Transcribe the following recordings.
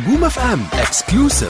نجوم اف ام اكسكلوسيف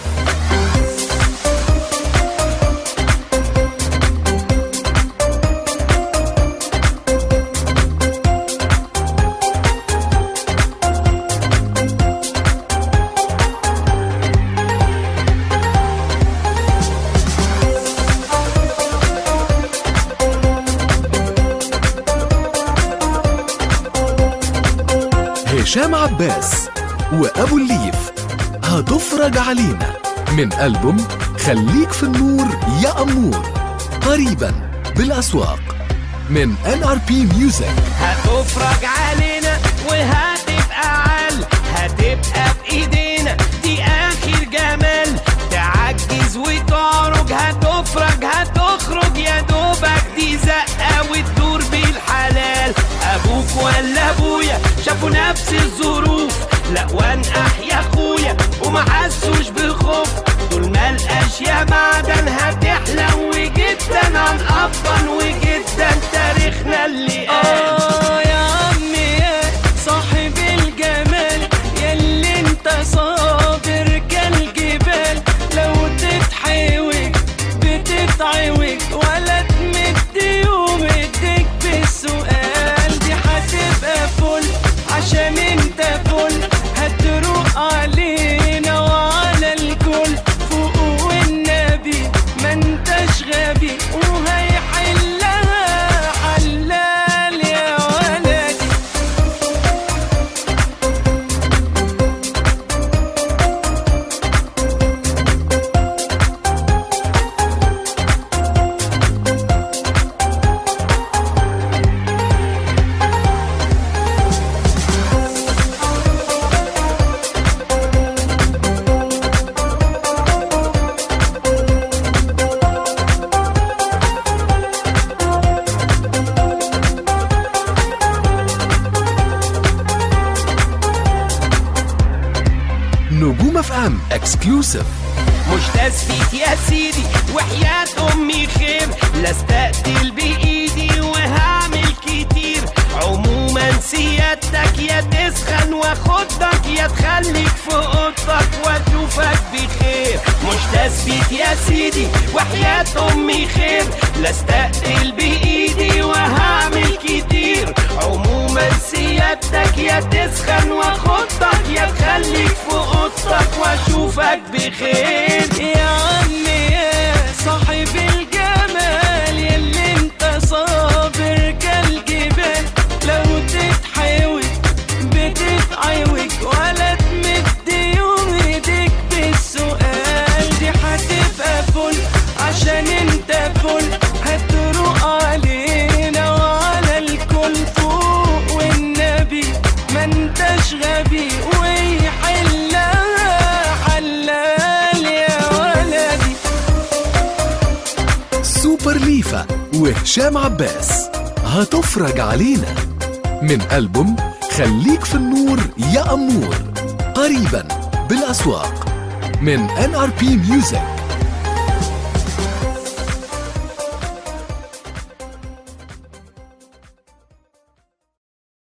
هشام عباس وابو الليف هتفرج علينا من ألبوم خليك في النور يا أمور قريبا بالأسواق من ان ار بي ميوزك هتفرج علينا وهتبقى عال هتبقى بايدينا دي اخر جمال تعجز وتعرج هتفرج هتخرج يا دوبك دي زقه وتدور بالحلال ابوك ولا ابويا شافوا نفس الظروف لا وانقح يا اخويا وما حسوش بالخوف دول ملقاش يا معدن هتحلو جدا عن ابا وجدا تاريخنا اللي قال آه يا عمي يا صاحب الجمال ياللي انت صابر كالجبال لو تتحوج بتتعوج ولا تمد يوم ايديك بالسؤال دي هتبقى فل عشان انت فل هتروق علينا وعلى الكل فوق والنبي ما انتش غبي وهيحلها حلال يا ولدي نجوم اف ام اكسكلوسيف مش تثبيت يا سيدي وحياة أمي خير لا استقتل بإيدي وهعمل كتير عموما سيادتك يا تسخن واخدك يا تخليك في اوضتك واشوفك بخير مش تثبيت يا سيدي وحياة أمي خير لا استقتل بإيدي وهعمل كتير عموما سيادتك يا تسخن واخدك يا تخليك في اوضتك واشوفك بخير يا عمي يا صاحب الجمال ياللي انت صابر كالجبال لو تتحوج بتتعوج ولا تمد يوم ايديك بالسؤال دي هتبقى فل عشان انت فل هتروق علينا وعلى الكل فوق والنبي ما انتش غبي ويحلها حلال يا ولدي سوبر ليفا وهشام عباس هتفرج علينا من ألبوم خليك في النور يا أمور قريبا بالأسواق من ان ار بي ميوزك